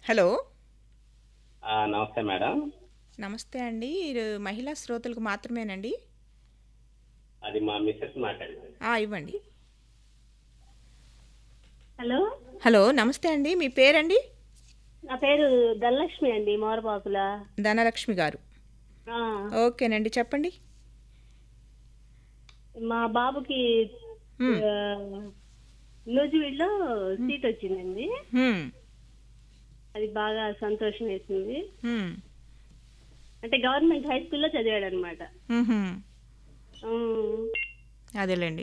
Hello ఆ, నమస్తే madam నమస్తే అండి ఇది మహిళా శ్రోతలకు మాత్రమేనండి అది మా మిస్సెస్ మాట్లాడింది ఆ, ఇవ్వండి హలో హలో నమస్తే అండి మీ పేరండి నా పేరు ధనలక్ష్మి అండి మోరపాకుల ధనలక్ష్మి గారు ఆ, ఓకేనండి చెప్పండి మా బాబుకి హ్మ్. ఆ, నూజివీడులో సీట్ వచ్చిందండి హ్మ్, అది బాగా సంతోషం వేసింది హ్మ్, అంటే గవర్నమెంట్ హై స్కూల్లో చదివాడు అనమాట హ్మ్, హ్మ్. అదేలేండి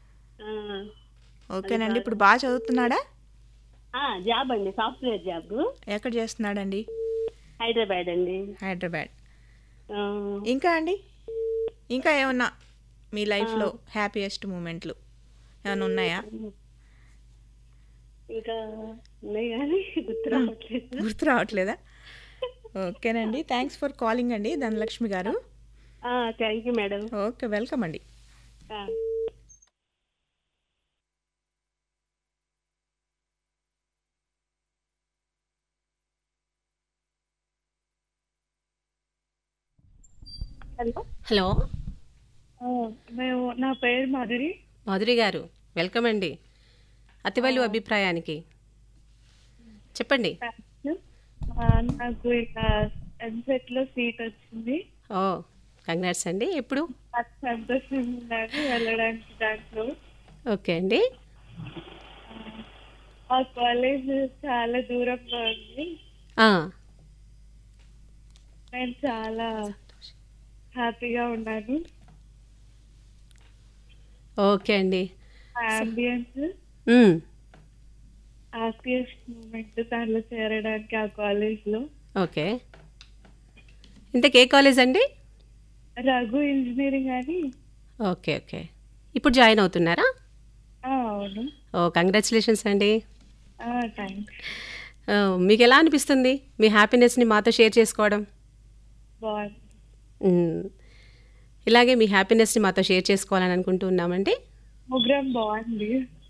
ఓకేనండి ఇప్పుడు బాగా చదువుతున్నాడా జాబ్ అండి సాఫ్ట్వేర్ జాబ్ ఎక్కడ చేస్తున్నాడండి హైదరాబాద్ అండి హైదరాబాద్ ఆ, ఇంకా అండి ఇంకా ఏమన్నా మీ లైఫ్లో హ్యాపీయెస్ట్ మూమెంట్లు ఏమైనా ఉన్నాయా ఇంకా ఉన్నాయి కానీ గుర్తు రావట్లేదు గుర్తు రావట్లేదా ఓకేనండి థ్యాంక్స్ ఫర్ కాలింగ్ అండి Dhanalakshmi garu thank you madam okay welcome అండి ఆ. హలో హలో ఆ, మేము నా పేరు మాధురి మాధురి గారు వెల్కమ్ అండి అతివలు అభిప్రాయానికి చెప్పండి ఆ, నాకు ఇలా ఎంసెట్ లో సీట్ వచ్చింది ఓ కంగ్రాట్స్ అండి ఎప్పుడు నాకు సంతోషంగా ఉన్నాను వెళ్ళడానికి దాంట్లో ఓకే అండి ఆ కాలేజ్ చాలా దూరంలో ఉంది ఆ, నేను చాలా హ్యాపీగా ఉన్నాను ఓకే అండి అంబియన్స్ మ్, హ్యాపీయెస్ట్ మూమెంట్ దాంట్లో చేరడానికి ఆ కాలేజ్ లో ఓకే ఇంతకు ఏ కాలేజ్ అండి రఘు ఇంజనీరింగ్ అని ఓకే ఓకే ఇప్పుడు జాయిన్ అవుతున్నారా ఆ, అవును ఓ కంగ్రాచులేషన్స్ అండి థ్యాంక్స్ ఆ, మీకు ఎలా అనిపిస్తుంది మీ హ్యాపీనెస్ని మాతో షేర్ చేసుకోవడం బాగుంది మ్, ఇలాగే మీ హ్యాపీనెస్ని మాతో షేర్ చేసుకోవాలని అనుకుంటూ ఉన్నామండి ప్రోగ్రామ్ బాగుంది